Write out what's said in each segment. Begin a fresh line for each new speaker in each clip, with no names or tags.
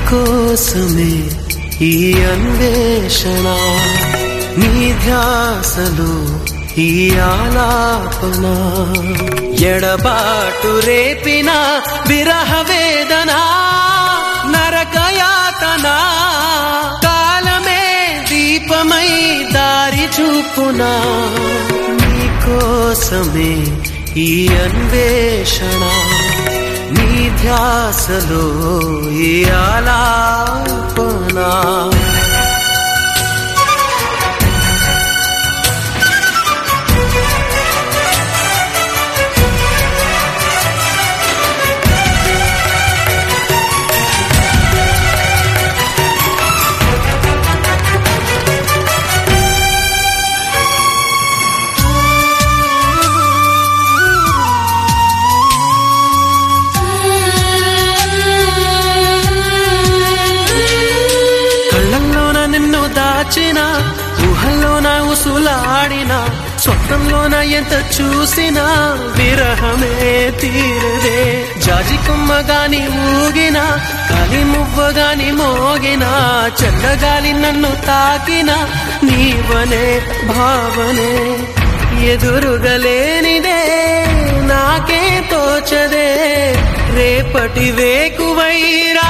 కోసమే ఈ అన్వేషణ నీ ధ్యాసలో ఈ ఆలాపన ఎడబాటు రేపిన విరహ వేదన నరకయాతన కాలమే దీపమై దారి చూపునా నీ కోసమే ఈ అన్వేషణ నీ ధ్యాసలో ఈ ఆలాపన కళ్ళల్లోన నిన్ను దాచిన ఊహల్లోన ఉసులాడిన స్వప్నంలోన ఎంత చూసినా విరహమే తీరదే జాజి కొమ్మ గాని ఊగిన కాలి మువ్వ గాని మోగిన చల్లగాలి నన్ను తాకిన నీవనే భావనే ఎదురుగలేనిదే నాకే తోచదే రేపటి వేకువైరా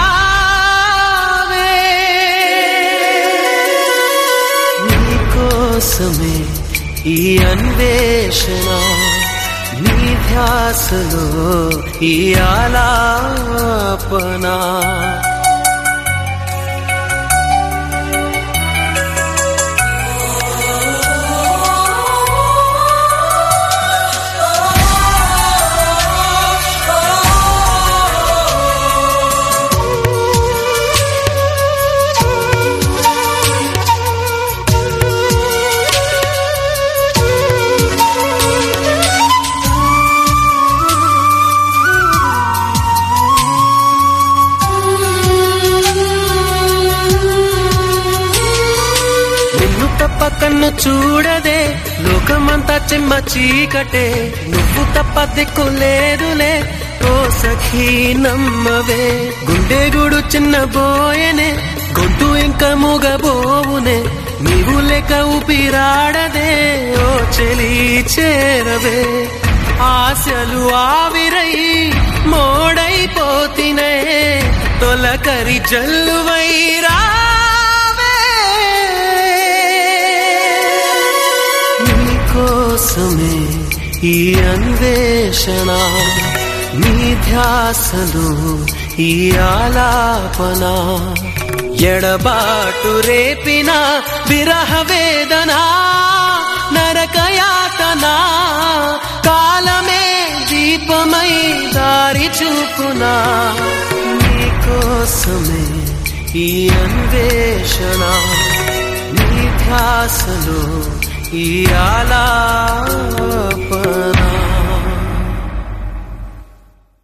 కోసమే ఈ అన్వేషణ నీ ధ్యాసలో ఈ ఆలాపన నిన్ను తప్ప కన్ను చూడదే లోకమంతా చెమ్మ చీకటే నువ్వు తప్ప దిక్కు లేదులే ఓ సఖీ నమ్మవే గుండె గుడు చిన్న బోయనే గొంతు ఇంకా మూగబోవునే నీవు లేక ఊపిరాడదే ఓ చెలి చేరవే ఆశలు ఆవిరై మోడైపోతినే తొలకరి జల్లువై రావే కోసమే ఈ అన్వేషణ నీ ధ్యాసలో ఈ ఆలాపన ఎడబాటు రేపిన విరహ వేదన నరకయాతన కాలమే దీపమై దారి చూపునా నీ కోసమే ఈ అన్వేషణ నీ ధ్యాసలో ఈ ఆలాపన